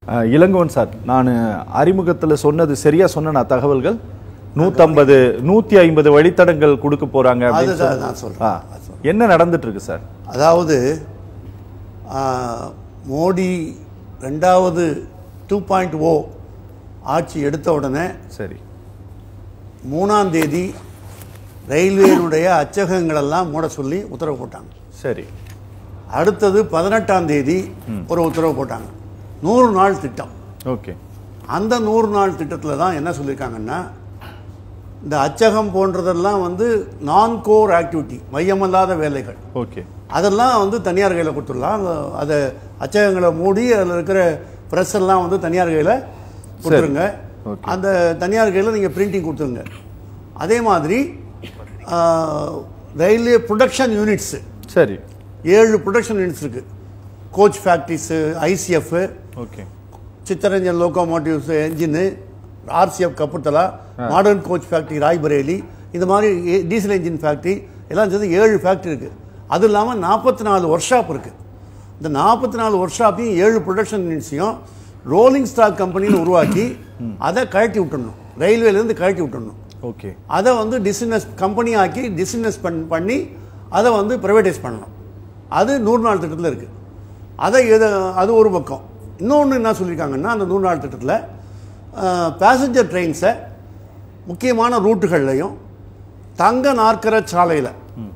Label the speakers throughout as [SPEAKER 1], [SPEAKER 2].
[SPEAKER 1] அஹ், Elangovan sir நான் அறிமுகத்தில் சொன்னது சரியா சொன்ன தகவல்கள் நூற்றம்பது நூற்றி ஐம்பது வழித்தடங்கள் கொடுக்க போறாங்க அப்படின்னு
[SPEAKER 2] அதுதான்
[SPEAKER 1] சொல்லி-
[SPEAKER 2] நான் சொல்றேன்.
[SPEAKER 1] ஆ. என்ன நடந்துட்டு இருக்கு சார்
[SPEAKER 2] அதாவது ஆ, மோடி ரெண்டாவது டூ பாயிண்ட் ஓ ஆட்சி எடுத்த உடனே
[SPEAKER 1] சரி
[SPEAKER 2] மூணாம் தேதி ரயில்வேனுடைய அச்சகங்களெல்லாம் மூட சொல்லி உத்தரவு போட்டாங்க
[SPEAKER 1] சரி
[SPEAKER 2] அடுத்தது பதினெட்டாம் தேதி ஒரு உத்தரவு போட்டாங்க நூறு நாள் திட்டம்
[SPEAKER 1] ஓகே
[SPEAKER 2] அந்த நூறு நாள் திட்டத்தில் தான் என்ன சொல்லியிருக்காங்கன்னா இந்த அச்சகம் போன்றதெல்லாம் வந்து நான் கோர் ஆக்டிவிட்டி மையமல்லாத வேலைகள்
[SPEAKER 1] ஓகே
[SPEAKER 2] அதெல்லாம் வந்து தனியார் கையில் கொடுத்துடலாம் அந்த- அதை அச்சகங்களை மூடி அதில் இருக்கிற ப்ரெஸ் எல்லாம் வந்து தனியார் கையில் கொடுத்துருங்க
[SPEAKER 1] ஓகே.
[SPEAKER 2] அந்த தனியார் கையில் நீங்கள் பிரிண்டிங் கொடுத்துருங்க அதே மாதிரி ரயில்வே ப்ரொடக்ஷன் யூனிட்ஸு
[SPEAKER 1] சரி
[SPEAKER 2] ஏழு ப்ரொடக்ஷன் யூனிட்ஸ் இருக்குது coach factories ICF
[SPEAKER 1] okay
[SPEAKER 2] Chittaranjan locomotives engine RCF Kapurthala modern coach factory Raebareli இந்த மாதிரி ஏ- டீசல் என்ஜின் ஃபேக்ட்ரி எல்லாம் சேர்ந்து ஏழு ஃபேக்ட்ரி இருக்குது அது இல்லாமல் நாற்பத்தி நாலு ஒர்க் ஷாப் இருக்குது இந்த நாற்பத்தி நாலு ஒர்க் ஷாப்பையும் ஏழு ப்ரொடக்ஷன் யூனிட்ஸையும் ரோலிங் ஸ்டாக் கம்பெனின்னு உருவாக்கி அதை கழட்டி விட்டுடணும் ரயில்வேலேருந்து கழட்டி விட்டுடணும்
[SPEAKER 1] ஓகே
[SPEAKER 2] அதை வந்து டிஸ்இன்வெஸ் கம்பெனி ஆக்கி டிஸ்இன்வெஸ்ட் பண் பண்ணி அதை வந்து ப்ரைவேடைஸ் பண்ணணும் அது நூறு நாள் திட்டத்தில் இருக்குது அதை எது அது ஒரு பக்கம் இன்னொன்று என்ன சொல்லியிருக்காங்கன்னா அந்த நூறு நாள் திட்டத்தில் பேசஞ்சர் ட்ரெயின்ஸை முக்கியமான ரூட்டுகள்லையும் தங்க நாற்கர சாலையில்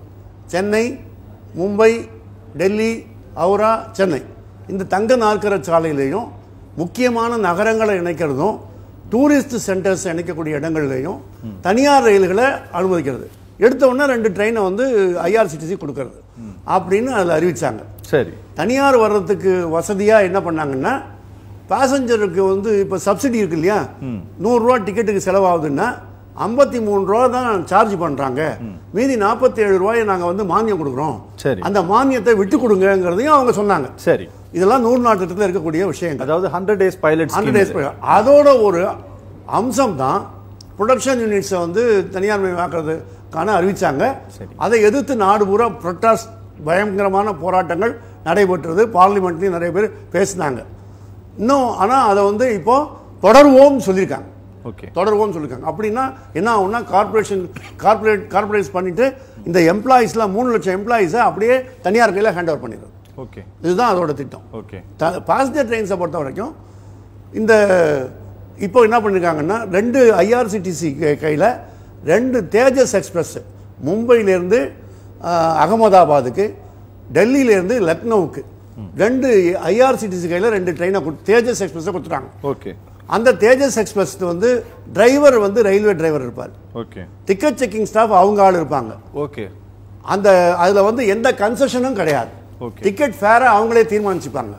[SPEAKER 2] சென்னை மும்பை டெல்லி ஹவுரா சென்னை இந்த தங்க நாற்கர சாலையிலையும் முக்கியமான நகரங்களை இணைக்கிறதும் டூரிஸ்ட் சென்டர்ஸ் இணைக்கக்கூடிய இடங்கள்லையும் தனியார் ரயில்களை அனுமதிக்கிறது எடுத்த உடனே ரெண்டு ட்ரெயினை வந்து ஐஆர்சிடிசி கொடுக்கறது அப்படின்னு அதில் அறிவிச்சாங்க
[SPEAKER 1] சரி
[SPEAKER 2] தனியார் வர்றதுக்கு வசதியாக என்ன பண்ணாங்கன்னா பேசஞ்சருக்கு வந்து இப்போ சப்சிடி இருக்கு இல்லையா நூறுரூவா டிக்கெட்டுக்கு செலவாகுதுன்னா ஐம்பத்தி மூணு ரூபா தான் சார்ஜ் பண்ணுறாங்க மீதி நாற்பத்தி ஏழு ரூபாயை நாங்கள் வந்து மானியம் கொடுக்குறோம்
[SPEAKER 1] சரி.
[SPEAKER 2] அந்த மானியத்தை விட்டு கொடுங்கங்கிறதையும் அவங்க சொன்னாங்க
[SPEAKER 1] சரி
[SPEAKER 2] இதெல்லாம் நூறு நாள் திட்டத்தில் இருக்கக்கூடிய விஷயங்கள்
[SPEAKER 1] அதாவது hundred days pilot
[SPEAKER 2] hundred days அதோட ஒரு அம்சம் தான் ப்ரொடக்ஷன் யூனிட்ஸை வந்து தனியார் மயமாக்குறதுக்கான அறிவிச்சாங்க
[SPEAKER 1] சரி.
[SPEAKER 2] அதை எதிர்த்து நாடு பூரா ப்ரொட்டாஸ்ட் பயங்கரமான போராட்டங்கள் நடைபெற்றது பார்லிமெண்ட்லேயும் நிறைய பேர் பேசினாங்க இன்னும் ஆனால் அதை வந்து இப்போ தொடர்வோம் சொல்லியிருக்காங்க
[SPEAKER 1] ஓகே
[SPEAKER 2] தொடர்வோம் சொல்லியிருக்காங்க அப்படின்னா என்ன ஆகும்னா கார்பரேஷன் கார்பரேட் கார்பரேட்ஸ் பண்ணிட்டு இந்த எம்ப்ளாயிஸ்லாம் மூணு லட்சம் எம்ப்ளாயிஸை அப்படியே தனியார் கையில் ஹேண்ட் ஓவர் பண்ணிடுறது
[SPEAKER 1] ஓகே
[SPEAKER 2] இதுதான் அதோட திட்டம்
[SPEAKER 1] ஓகே
[SPEAKER 2] பாசஞ்சர் ட்ரெயின்ஸை பொறுத்த வரைக்கும் இந்த இப்போ என்ன பண்ணியிருக்காங்கன்னா ரெண்டு ஐஆர்சிடிசி கையில் ரெண்டு தேஜஸ் எக்ஸ்பிரஸ் மும்பையிலேருந்து அகமதாபாத்துக்கு டெல்லியிலேருந்து லக்னோவுக்கு ரெண்டு ஐஆர்சிடிசி கையில் ரெண்டு ட்ரெயினை கொடு தேஜஸ் எக்ஸ்பிரஸை கொடுத்துட்டாங்க
[SPEAKER 1] ஓகே
[SPEAKER 2] அந்த தேஜஸ் எக்ஸ்பிரஸ் வந்து டிரைவர் வந்து ரயில்வே டிரைவர் இருப்பார்
[SPEAKER 1] ஓகே
[SPEAKER 2] டிக்கெட் செக்கிங் ஸ்டாஃப் அவங்க ஆள் இருப்பாங்க
[SPEAKER 1] ஓகே
[SPEAKER 2] அந்த அதில் வந்து எந்த கன்செஷனும் கிடையாது
[SPEAKER 1] Okay.
[SPEAKER 2] டிக்கெட் ஃபேரை அவங்களே தீர்மானிச்சுப்பாங்க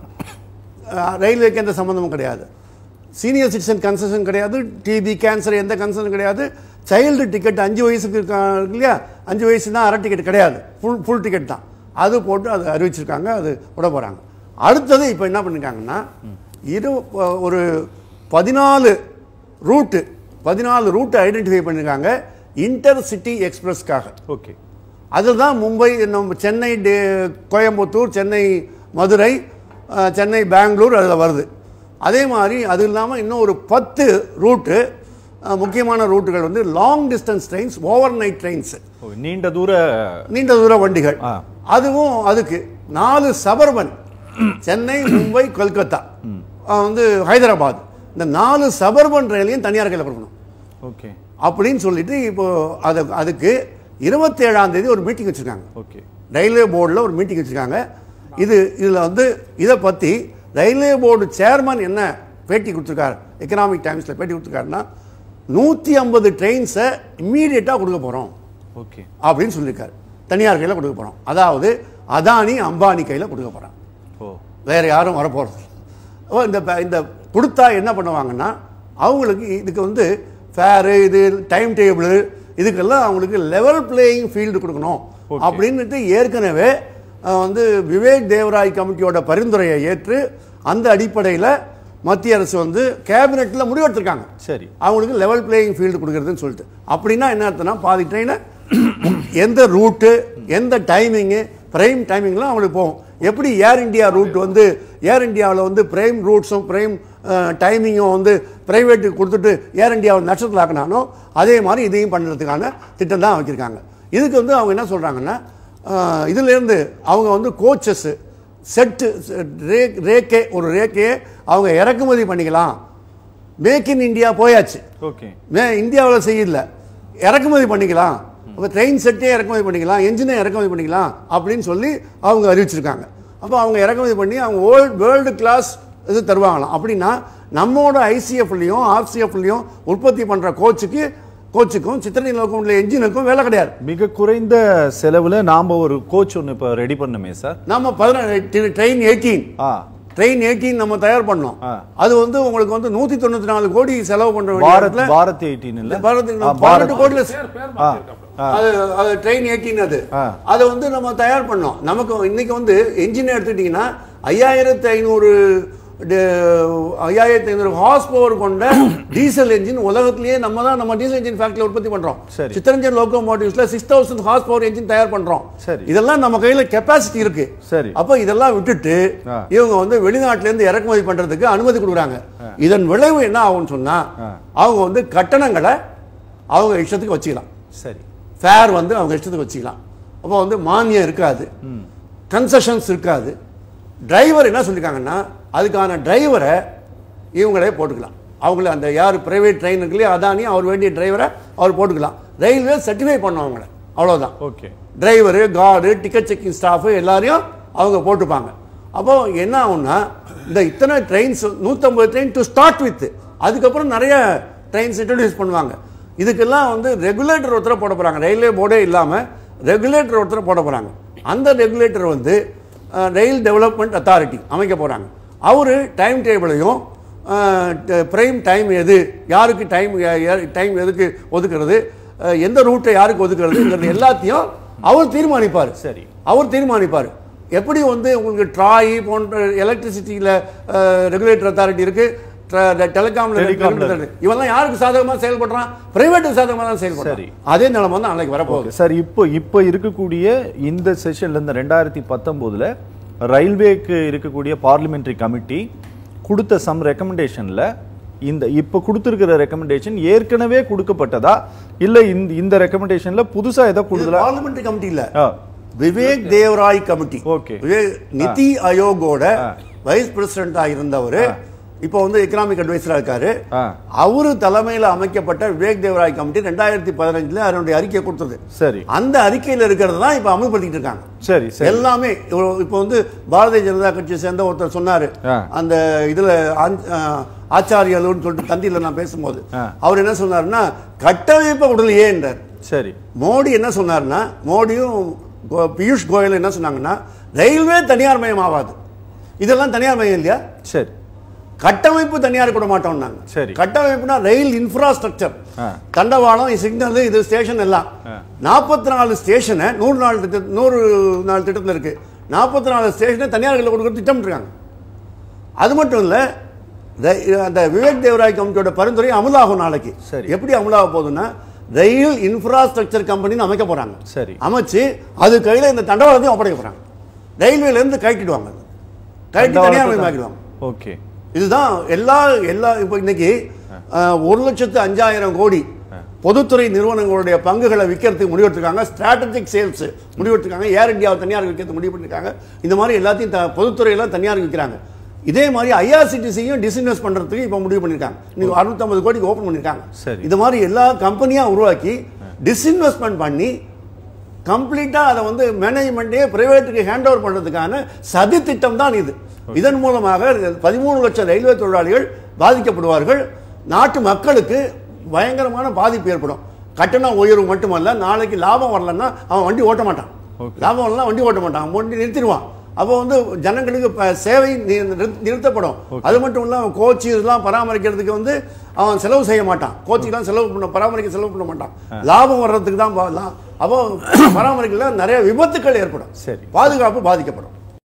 [SPEAKER 2] அஹ், ரயில்வேக்கு எந்த சம்மந்தமும் கிடையாது சீனியர் சிட்டிசன் கன்செஷன் கிடையாது டிபி கேன்சர் எந்த கன்செஷன் கிடையாது சைல்டு டிக்கெட் அஞ்சு வயசுக்கு இருக்கா இருக்கு இல்லையா அஞ்சு வயசு தான் அரை டிக்கெட் கிடையாது ஃபுல் ஃபுல் டிக்கெட் தான் அது போட்டு அது அறிவிச்சிருக்காங்க அது விட போகிறாங்க அடுத்தது இப்போ என்ன பண்ணிருக்காங்கன்னா இரு ஒரு பதினாலு ரூட்டு பதினாலு ரூட்டு ஐடென்டிஃபை பண்ணியிருக்காங்க இன்டர் சிட்டி எக்ஸ்பிரஸ்க்காக
[SPEAKER 1] ஓகே
[SPEAKER 2] அதுதான் மும்பை நம்ம சென்னை டே- கோயம்புத்தூர் சென்னை மதுரை அஹ், சென்னை பெங்களூர் அதில் வருது அதே மாதிரி அது இல்லாமல் இன்னும் ஒரு பத்து ரூட்டு அஹ், முக்கியமான ரூட்டுகள் வந்து long distance trains overnight trains
[SPEAKER 1] ஓ, நீண்ட தூர
[SPEAKER 2] நீண்ட தூர வண்டிகள்
[SPEAKER 1] ஆ.
[SPEAKER 2] அதுவும் அதுக்கு நாலு சபர்பன் சென்னை மும்பை கொல்கத்தா அஹ், வந்து ஹைதராபாத் இந்த நாலு சபர்பன் ரயிலையும் தனியார் கையில் கொடுக்கணும்
[SPEAKER 1] ஓகே
[SPEAKER 2] அப்படின்னு சொல்லிட்டு இப்போ அது அதுக்கு இருபத்தேழாம் தேதி ஒரு மீட்டிங் வச்சுருக்காங்க
[SPEAKER 1] ஓகே
[SPEAKER 2] ரயில்வே போர்டில் ஒரு மீட்டிங் வச்சுருக்காங்க இது இதில் வந்து இதை பற்றி ரயில்வே போர்டு சேர்மன் என்ன பேட்டி கொடுத்துருக்காரு எக்கனாமிக் டைம்ஸில் பேட்டி கொடுத்துருக்காருன்னா நூற்றி ஐம்பது ட்ரெயின்ஸை இம்மீடியட்டாக கொடுக்க போகிறோம்
[SPEAKER 1] ஓகே
[SPEAKER 2] அப்படின்னு சொல்லியிருக்காரு தனியார் கையில் கொடுக்க போகிறோம் அதாவது அதானி அம்பானி கையில் கொடுக்க போகிறாங்க
[SPEAKER 1] ஓ
[SPEAKER 2] வேறு யாரும் வரப்போகிறது ஓ இந்த ப- இந்த கொடுத்தா என்ன பண்ணுவாங்கன்னா அவங்களுக்கு இதுக்கு வந்து ஃபேரு இது டைம் டேபிள் இதுக்கெல்லாம் அவங்களுக்கு லெவல் பிளேயிங் ஃபீல்டு கொடுக்கணும்
[SPEAKER 1] Okay.
[SPEAKER 2] அப்படின்னுட்டு ஏற்கனவே அஹ், வந்து விவேக் தேவராய் கமிட்டியோட பரிந்துரையை ஏற்று அந்த அடிப்படையில் மத்திய அரசு வந்து கேபினெட்டில் முடிவெடுத்திருக்காங்க
[SPEAKER 1] சரி
[SPEAKER 2] அவங்களுக்கு லெவல் பிளேயிங் ஃபீல்டு கொடுக்குறதுன்னு சொல்லிட்டு அப்படின்னா என்ன அர்த்தம்னா பாதி ட்ரெயினை எந்த ரூட்டு எந்த டைமிங்கு பிரைம் டைமிங்லாம் அவங்களுக்கு போகும் எப்படி ஏர் இந்தியா ரூட் வந்து ஏர் இந்தியாவில் வந்து பிரைம் ரூட்ஸும் பிரைம் டைமிங்கும் வந்து பிரைவேட்டுக்கு கொடுத்துட்டு ஏர் இந்தியாவை நட்சத்திரத்தில் ஆக்கினானோ அதே மாதிரி இதையும் பண்ணுறதுக்கான திட்டம் தான் வச்சுருக்காங்க இதுக்கு வந்து அவங்க என்ன சொல்கிறாங்கன்னா இதுலேருந்து அவங்க வந்து கோச்சஸ்ஸு செட்டு ரே ரேக்கே ஒரு ரேக்கையே அவங்க இறக்குமதி பண்ணிக்கலாம் மேக் இன் இந்தியா போயாச்சு
[SPEAKER 1] ஓகே
[SPEAKER 2] மே இந்தியாவில் செய்யல இறக்குமதி பண்ணிக்கலாம் அப்போ ட்ரெயின் செட்டே இறக்குமதி பண்ணிக்கலாம் என்ஜினை இறக்குமதி பண்ணிக்கலாம் அப்படின்னு சொல்லி அவங்க அறிவிச்சிருக்காங்க அப்போ அவங்க இறக்குமதி பண்ணி அவங்க வேர்ல்டு வேர்ல்டு கிளாஸ் இது தருவாங்களாம் அப்படின்னா நம்மோட ஐசிஎஃப்லையும் ஆர்சிஎஃப்லையும் உற்பத்தி பண்ணுற கோச்சுக்கு கோச்சுக்கும் சித்திரை நோக்கம் என்ஜினுக்கும் வேலை கிடையாது
[SPEAKER 1] மிக குறைந்த செலவுல நாம ஒரு கோச் ஒன்று இப்போ ரெடி பண்ணமே சார்
[SPEAKER 2] நம்ம பதினாறு ட்ரெயின் எயிட்டீன்
[SPEAKER 1] ஆ
[SPEAKER 2] ட்ரெயின் எயிட்டீன் நம்ம தயார் பண்ணோம்
[SPEAKER 1] ஆ.
[SPEAKER 2] அது வந்து உங்களுக்கு வந்து நூற்றி தொண்ணூற்றி நாலு கோடி செலவு பண்ணுற வேண்டிய
[SPEAKER 1] பாரத்
[SPEAKER 2] இடத்துல
[SPEAKER 1] பாரத் எயிட்டீன் இல்ல
[SPEAKER 2] பாரத்
[SPEAKER 1] ஆ,
[SPEAKER 2] பன்னெண்டு கோடியில்
[SPEAKER 1] ஆ
[SPEAKER 2] அது அது ட்ரெயின் எயிட்டீன் அது
[SPEAKER 1] ஆ.
[SPEAKER 2] அதை வந்து நம்ம தயார் பண்ணோம் நமக்கு இன்னைக்கு வந்து என்ஜின் எடுத்துக்கிட்டிங்கன்னா ஐயாயிரத்து ஐநூறு ஐயாயிரத்தி ஐநூறு ஹார்ஸ் பவர் கொண்ட டீசல் என்ஜின் உலகத்திலேயே நம்ம தான் நம்ம டீசல் என்ஜின் ஃபேக்டரி உற்பத்தி பண்றோம்
[SPEAKER 1] சரி.
[SPEAKER 2] சித்தரஞ்சன் லோகோமோட்டிவ்ஸ்ல six thousand horse power engine தயார் பண்றோம்
[SPEAKER 1] சரி.
[SPEAKER 2] இதெல்லாம் நம்ம கையில கெப்பாசிட்டி இருக்கு
[SPEAKER 1] சரி.
[SPEAKER 2] அப்போ இதெல்லாம் விட்டுட்டு
[SPEAKER 1] ஆ.
[SPEAKER 2] இவங்க வந்து வெளிநாட்டுல இருந்து இறக்குமதி பண்றதுக்கு அனுமதி கொடுக்குறாங்க இதன் விளைவு என்ன ஆகும்னு சொன்னா
[SPEAKER 1] ஆ.
[SPEAKER 2] அவங்க வந்து கட்டணங்களை அவங்க இஷ்டத்துக்கு வச்சுக்கலாம்
[SPEAKER 1] சரி
[SPEAKER 2] ஃபேர் வந்து அவங்க இஷ்டத்துக்கு வச்சுக்கலாம் அப்போ வந்து மானியம் இருக்காது கன்செஷன்ஸ் இருக்காது டிரைவர் என்ன சொல்லியிருக்காங்கன்னா அதுக்கான டிரைவரை இவங்களே போட்டுக்கலாம் அவங்கள அந்த யார் பிரைவேட் ட்ரெயின் இருக்குல்லையோ அதானி அவர் வேண்டிய டிரைவரை அவர் போட்டுக்கலாம் ரயில்வே சர்டிஃபை பண்ணோம் அவங்கள அவ்வளோதான்
[SPEAKER 1] okay
[SPEAKER 2] driver guard ticket checking staff எல்லாரையும் அவங்க போட்டுப்பாங்க அப்போ என்ன ஆகும்னா இந்த இத்தனை ட்ரெயின்ஸ் நூற்றம்பது ட்ரெயின் டு ஸ்டார்ட் வித் அதுக்கப்புறம் நிறைய ட்ரெயின்ஸ் இன்ட்ரடியூஸ் பண்ணுவாங்க இதுக்கெல்லாம் வந்து ரெகுலேட்டர் ஒருத்தரை போட போகிறாங்க ரயில்வே போர்டே இல்லாமல் ரெகுலேட்டர் ஒருத்தரை போட போகிறாங்க அந்த ரெகுலேட்டர் வந்து ரயில் டெவலப்மெண்ட் அத்தாரிட்டி அமைக்க போகிறாங்க அவர் டைம் டேபிளையும் பிரைம் டைம் எது யாருக்கு டைம் டைம் எதுக்கு ஒதுக்குறது அஹ், எந்த ரூட்டை யாருக்கு ஒதுக்குறதுங்கிறது எல்லாத்தையும் அவர் தீர்மானிப்பார்
[SPEAKER 1] சரி.
[SPEAKER 2] அவர் தீர்மானிப்பார் எப்படி வந்து உங்களுக்கு ட்ராய் போன்ற எலக்ட்ரிசிட்டியில் ரெகுலேட்டர் அத்தாரிட்டி இருக்கு டெலிகாம்ல
[SPEAKER 1] Telecomல
[SPEAKER 2] இவெல்லாம் யாருக்கு சாதகமாக செயல்படுறான் பிரைவேட்டுக்கு சாதகமாக தான்
[SPEAKER 1] சரி.
[SPEAKER 2] செயல்படுறான் அதே நிலைமை தான் நாளைக்கு வரப்போகுது
[SPEAKER 1] சார் இப்போ இப்போ இருக்கக்கூடிய இந்த செஷன்ல இந்த ரெண்டாயிரத்தி பத்தொம்போதுல ரயில்வேக்கு இருக்கக்கூடிய பார்லிமெண்டரி கமிட்டி கொடுத்த சம் ரெக்கமெண்டேஷன்ல இந்த இப்போ கொடுத்துருக்கிற ரெக்கமெண்டேஷன் ஏற்கனவே கொடுக்கப்பட்டதா இல்ல இந்த இந்த ரெக்கமெண்டேஷன்ல புதுசா ஏதோ கொடுக்கல
[SPEAKER 2] பார்லிமெண்ட்ரி கமிட்டி இல்ல
[SPEAKER 1] ஆ,
[SPEAKER 2] விவேக் தேவராய் கமிட்டி
[SPEAKER 1] Okay.
[SPEAKER 2] விவேக் நிதி ஆயோகோட
[SPEAKER 1] ஆ.
[SPEAKER 2] வைஸ் பிரசிடென்டா இருந்தவர் இப்போ வந்து எக்கனாமிக் அட்வைசரா இருக்காரு
[SPEAKER 1] ஆ.
[SPEAKER 2] அவரு தலைமையில் அமைக்கப்பட்ட விவேக் தேவராய் கமிட்டி ரெண்டாயிரத்தி பதினஞ்சுல அதனுடைய அறிக்கையை கொடுத்தது
[SPEAKER 1] சரி
[SPEAKER 2] அந்த அறிக்கையில் இருக்கிறது தான் இப்போ அமல்படுத்திட்டு இருக்காங்க
[SPEAKER 1] சரி சரி
[SPEAKER 2] எல்லாமே இப்போ- இப்போ வந்து பாரதிய ஜனதா கட்சியை சேர்ந்த ஒருத்தர் சொன்னாரு
[SPEAKER 1] ஆ.
[SPEAKER 2] அந்த இதுல ஆஞ்- ஆ, ஆச்சாரியலுன்னு சொல்லிட்டு தந்தியில நான் பேசும்போது
[SPEAKER 1] ஆ.
[SPEAKER 2] அவர் என்ன சொன்னாருன்னா கட்டமைப்பை விடலையே என்றார்
[SPEAKER 1] சரி
[SPEAKER 2] மோடி என்ன சொன்னார்னா மோடியும் கோ- பியூஷ் கோயல் என்ன சொன்னாங்கன்னா ரயில்வே தனியார் மயம் ஆகாது இதெல்லாம் தனியார் மயம் இல்லையா
[SPEAKER 1] சரி
[SPEAKER 2] கட்டமைப்பு தனியார் கூட மாட்டோம்னாங்க
[SPEAKER 1] சரி.
[SPEAKER 2] கட்டமைப்புனா ரயில் இன்ஃப்ராஸ்ட்ரக்சர்
[SPEAKER 1] ஆ.
[SPEAKER 2] தண்டவாளம் சிக்னல் இது ஸ்டேஷன் எல்லாம்
[SPEAKER 1] ஆ.
[SPEAKER 2] நாற்பத்தி நாலு ஸ்டேஷனை நூறு நாள் திட்ட நூறு நாள் திட்டத்தில் இருக்கு நாற்பத்தி நாலு ஸ்டேஷனை தனியார்கள் கொடுக்குற திட்டம் இருக்காங்க அது மட்டும் இல்ல ர- அந்த விவேக் தேவராய் கமிட்டியோட பரிந்துரை அமலாகும் நாளைக்கு
[SPEAKER 1] சரி.
[SPEAKER 2] எப்படி அமலாக போகுதுன்னா ரயில் இன்ஃப்ராஸ்ட்ரக்சர் கம்பெனின்னு அமைக்க போறாங்க
[SPEAKER 1] சரி.
[SPEAKER 2] அமைச்சு அது கையில இந்த தண்டவாளத்தையும் ஒப்படைக்க போறாங்க ரயில்வேல இருந்து கழட்டிடுவாங்க அது. கழட்டி தனியார் மயமாக்கிடுவாங்க
[SPEAKER 1] ஓகே
[SPEAKER 2] இதுதான் எல்லா எல்லா இப்போ இன்னைக்கு அஹ், ஒரு லட்சத்து அஞ்சாயிரம் கோடி பொதுத்துறை நிறுவனங்களுடைய பங்குகளை விற்கிறதுக்கு முடிவெடுத்திருக்காங்க ஸ்ட்ராட்டஜிக் சேல்ஸ் முடிவெடுத்திருக்காங்க ஏர் இந்தியாவை தனியார் விற்கிறது முடிவு பண்ணிருக்காங்க இந்த மாதிரி எல்லாத்தையும் த- பொதுத்துறையெல்லாம் தனியார் விற்கிறாங்க இதே மாதிரி ஐஆர்சிடிசியும் டிஸ்இன்வெஸ்ட் பண்றதுக்கு இப்போ முடிவு பண்ணிருக்காங்க இன்னைக்கு அறுநூத்தம்பது கோடிக்கு ஓப்பன் பண்ணிருக்காங்க
[SPEAKER 1] சரி.
[SPEAKER 2] இந்த மாதிரி எல்லா கம்பெனியா உருவாக்கி டிஸ்இன்வெஸ்ட்மெண்ட் பண்ணி கம்ப்ளீட்டாக அதை வந்து மேனேஜ்மெண்ட்டே பிரைவேட்டுக்கு ஹேண்ட் ஓவர் பண்ணுறதுக்கான சதி திட்டம் தான் இது இதன் மூலமாக பதிமூணு லட்சம் ரயில்வே தொழிலாளிகள் பாதிக்கப்படுவார்கள் நாட்டு மக்களுக்கு பயங்கரமான பாதிப்பு ஏற்படும் கட்டண உயர்வு மட்டுமல்ல நாளைக்கு லாபம் வரலன்னா அவன் வண்டி ஓட்ட மாட்டான்
[SPEAKER 1] Okay.
[SPEAKER 2] லாபம் வரலாம் வண்டி ஓட்ட மாட்டான் அவன் வண்டி நிறுத்திடுவான் அப்போ வந்து ஜனங்களுக்கு ப- சேவை நி- நிறு- நிறுத்தப்படும் அது மட்டும் இல்ல அவன் கோச்சு இதெல்லாம் பராமரிக்கிறதுக்கு வந்து அவன் செலவு செய்ய மாட்டான் கோச்சுக்கெல்லாம் செலவு பண்ண பராமரிக்க செலவு பண்ண மாட்டான் லாபம் வர்றதுக்கு தான் பா- லா- அப்போ பராமரிக்கல நிறைய விபத்துக்கள் ஏற்படும்
[SPEAKER 1] சரி.
[SPEAKER 2] பாதுகாப்பு பாதிக்கப்படும்